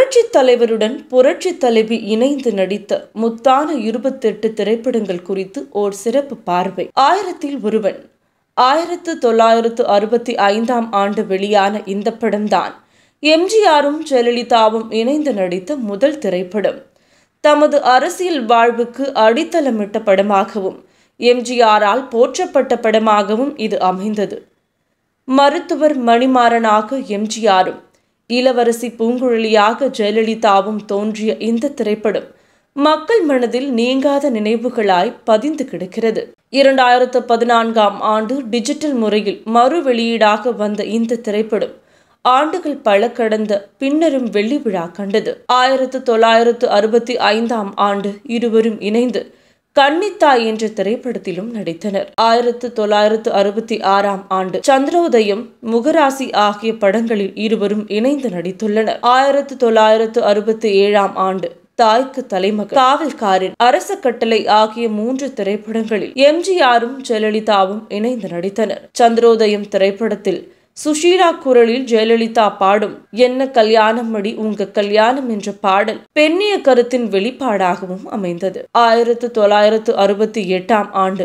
புரட்சி தலைவருடன் புரட்சி தலைவி இணைந்து நடித்த முத்தான இருபத்தெட்டு திரைப்படங்கள் குறித்து ஓர் சிறப்பு பார்வை ஆயிரத்தில் ஒருவன் ஆயிரத்து தொள்ளாயிரத்து அறுபத்தி ஐந்தாம் ஆண்டு வெளியான இந்த படம்தான் எம்ஜிஆரும் ஜெயலலிதாவும் இணைந்து நடித்த முதல் திரைப்படம் தமது அரசியல் வாழ்வுக்கு அடித்தளமிட்ட படமாகவும் எம்ஜிஆரால் போற்றப்பட்ட படமாகவும் இது அமைந்தது மருத்துவர் மணிமாறனாக எம்ஜிஆரும் இளவரசி பூங்குழலியாக ஜெயலலிதாவும் தோன்றிய இந்த திரைப்படம் மக்கள் மனதில் நீங்காத நினைவுகளாய் பதிந்து கிடக்கிறது இரண்டாயிரத்து பதினான்காம் ஆண்டு டிஜிட்டல் முறையில் மறு வெளியீடாக வந்த இந்த திரைப்படம் ஆண்டுகள் பல கடந்த பின்னரும் வெள்ளி விழா கண்டது ஆயிரத்து தொள்ளாயிரத்து அறுபத்தி ஐந்தாம் ஆண்டு இருவரும் இணைந்து கன்னித்தாய் என்ற திரைப்படத்திலும் நடித்தனர் ஆயிரத்து தொள்ளாயிரத்து அறுபத்தி ஆறாம் ஆண்டு சந்திரோதயம் முகராசி ஆகிய படங்களில் இருவரும் இணைந்து நடித்துள்ளனர் ஆயிரத்து தொள்ளாயிரத்து அறுபத்தி ஏழாம் ஆண்டு தாய்க்கு தலைமகன் காவல்காரன் அரச கட்டளை ஆகிய மூன்று திரைப்படங்களில் எம்ஜிஆரும் ஜெயலலிதாவும் இணைந்து நடித்தனர் சந்திரோதயம் திரைப்படத்தில் சுஷீலா குரலில் ஜெயலலிதா பாடும் என்ன கல்யாணம் மடி உங்க கல்யாணம் என்ற பாடல் பெண்ணிய கருத்தின் வெளிப்பாடாகவும் அமைந்தது ஆயிரத்து தொள்ளாயிரத்து அறுபத்தி எட்டாம் ஆண்டு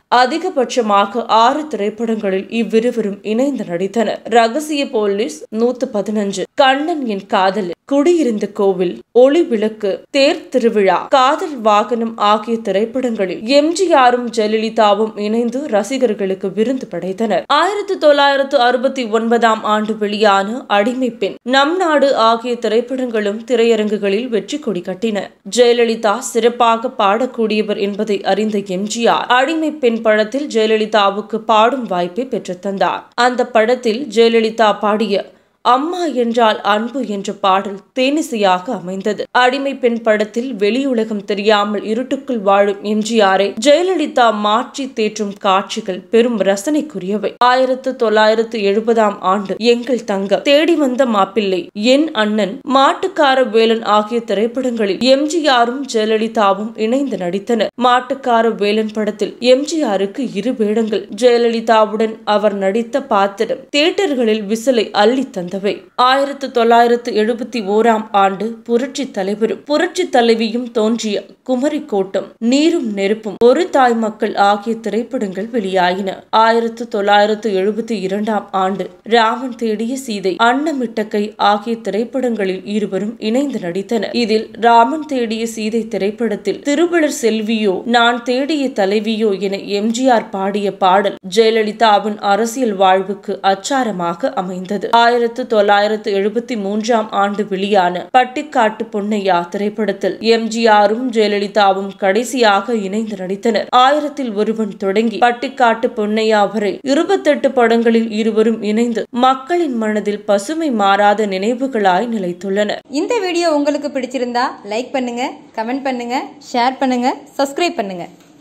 அதிகபட்சமாக ஆறு திரைப்படங்களில் இவ்விருவரும் இணைந்து நடித்தனர் ரகசிய போலீஸ் நூத்து பதினஞ்சு கண்ணன் என் காதல் குடியிருந்த கோவில் ஒளி விளக்கு தேர் திருவிழா காதல் வாகனம் ஆகிய திரைப்படங்களில் எம்ஜிஆரும் ஜெயலலிதாவும் இணைந்து ரசிகர்களுக்கு விருந்து படைத்தனர் ஆயிரத்தி தொள்ளாயிரத்து அறுபத்தி ஒன்பதாம் ஆண்டு வெளியான அடிமை பெண் நம் நாடு ஆகிய திரைப்படங்களும் திரையரங்குகளில் வெற்றி கொடி கட்டின ஜெயலலிதா சிறப்பாக பாடக்கூடியவர் என்பதை அறிந்த எம்ஜிஆர் அடிமை பெண் படத்தில் ஜெயலலிதாவுக்கு பாடும் வாய்ப்பை பெற்றுத்தந்தார் அந்த படத்தில் ஜெயலலிதா பாடிய அம்மா என்றால் அன்பு என்ற பாடல் தேனிசையாக அமைந்தது அடிமை பெண் படத்தில் வெளியுலகம் தெரியாமல் இருட்டுக்குள் வாழும் எம்ஜிஆரை ஜெயலலிதா மாற்றி தேற்றும் காட்சிகள் பெரும் ரசனைக்குரியவை ஆயிரத்து தொள்ளாயிரத்து எழுபதாம் ஆண்டு எங்கள் தங்கம் தேடி வந்த மாப்பிள்ளை என் அண்ணன் மாட்டுக்கார வேலன் ஆகிய திரைப்படங்களில் எம்ஜிஆரும் ஜெயலலிதாவும் இணைந்து நடித்தனர் மாட்டுக்கார வேலன் படத்தில் எம்ஜிஆருக்கு இரு வேடங்கள் ஜெயலலிதாவுடன் அவர் நடித்த பாத்திரம் தியேட்டர்களில் விசிலை அள்ளி தந்தது வந்தவை ஆயிரத்து தொள்ளாயிரத்து எழுபத்தி ஓராம் ஆண்டு புரட்சி தலைவரும் புரட்சி தலைவியும் தோன்றிய குமரி கோட்டம் நீரும் நெருப்பும் ஒரு தாய் மக்கள் ஆகிய திரைப்படங்கள் வெளியாயின ஆயிரத்து தொள்ளாயிரத்து எழுபத்தி இரண்டாம் ஆண்டு ராமன் தேடிய சீதை அன்னமிட்டக்கை ஆகிய திரைப்படங்களில் இருவரும் இணைந்து நடித்தனர் இதில் ராமன் தேடிய சீதை திரைப்படத்தில் திருவளர் செல்வியோ நான் தேடிய தலைவியோ என எம்ஜிஆர் பாடிய பாடல் ஜெயலலிதாவின் அரசியல் வாழ்வுக்கு அச்சாரமாக அமைந்தது ஆயிரத்து தொள்ளாயிரத்து எழுபத்தி மூன்றாம் ஆண்டு வெளியான பட்டிக்காட்டு பொன்னையா திரைப்படத்தில் எம்ஜிஆரும் ஜெயலலிதாவும் கடைசியாக இணைந்து நடித்தனர் ஆயிரத்தில் ஒருவன் தொடங்கி பட்டிக்காட்டு பொன்னையா வரை இருபத்தெட்டு படங்களில் இருவரும் இணைந்து மக்களின் மனதில் பசுமை மாறாத நினைவுகளாய் நிலைத்துள்ளனர் இந்த வீடியோ உங்களுக்கு பிடிச்சிருந்தா லைக் பண்ணுங்க கமெண்ட் பண்ணுங்க ஷேர் பண்ணுங்க சப்ஸ்கிரைப் பண்ணுங்க